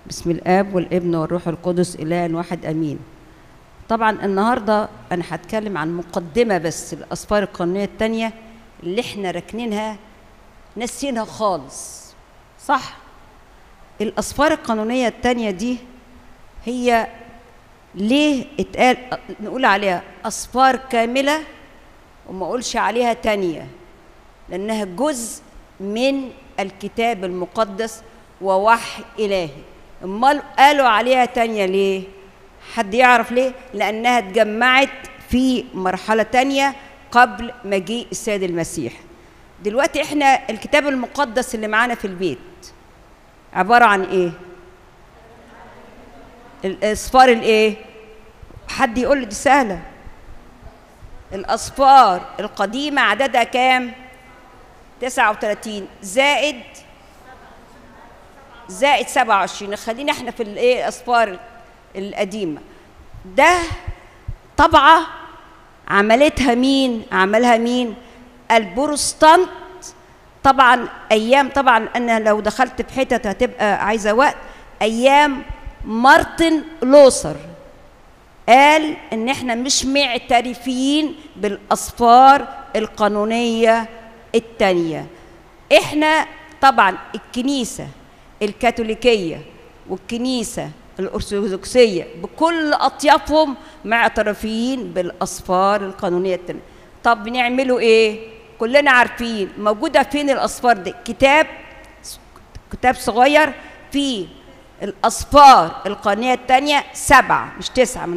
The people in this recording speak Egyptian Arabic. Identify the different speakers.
Speaker 1: بسم الاب والابن والروح القدس اله واحد امين طبعا النهارده انا هتكلم عن مقدمه بس الاسفار القانونيه الثانيه اللي احنا راكنينها ناسينها خالص صح الاسفار القانونيه الثانيه دي هي ليه اتقال نقول عليها اسفار كامله وما اقولش عليها تانية لانها جزء من الكتاب المقدس ووحي الهي امال قالوا عليها تانية ليه حد يعرف ليه لانها اتجمعت في مرحله تانية قبل مجيء السيد المسيح دلوقتي احنا الكتاب المقدس اللي معانا في البيت عباره عن ايه الاصفار الايه حد يقول لي دي سهله الاصفار القديمه عددها كام 39 زائد زائد 27 خلينا احنا في الايه الاصفار القديمه ده طبعه عملتها مين عملها مين البروستانت طبعا ايام طبعا انا لو دخلت في حتت هتبقى عايزه وقت ايام مارتن لوثر قال ان احنا مش معترفين بالاصفار القانونيه التانيه احنا طبعا الكنيسه الكاثوليكيه والكنيسه الارثوذكسيه بكل اطيافهم معترفين بالاصفار القانونيه التانيه طب بنعملوا ايه كلنا عارفين موجوده فين الاصفار دي كتاب كتاب صغير فيه الاصفار القانونيه الثانيه سبعه مش تسعه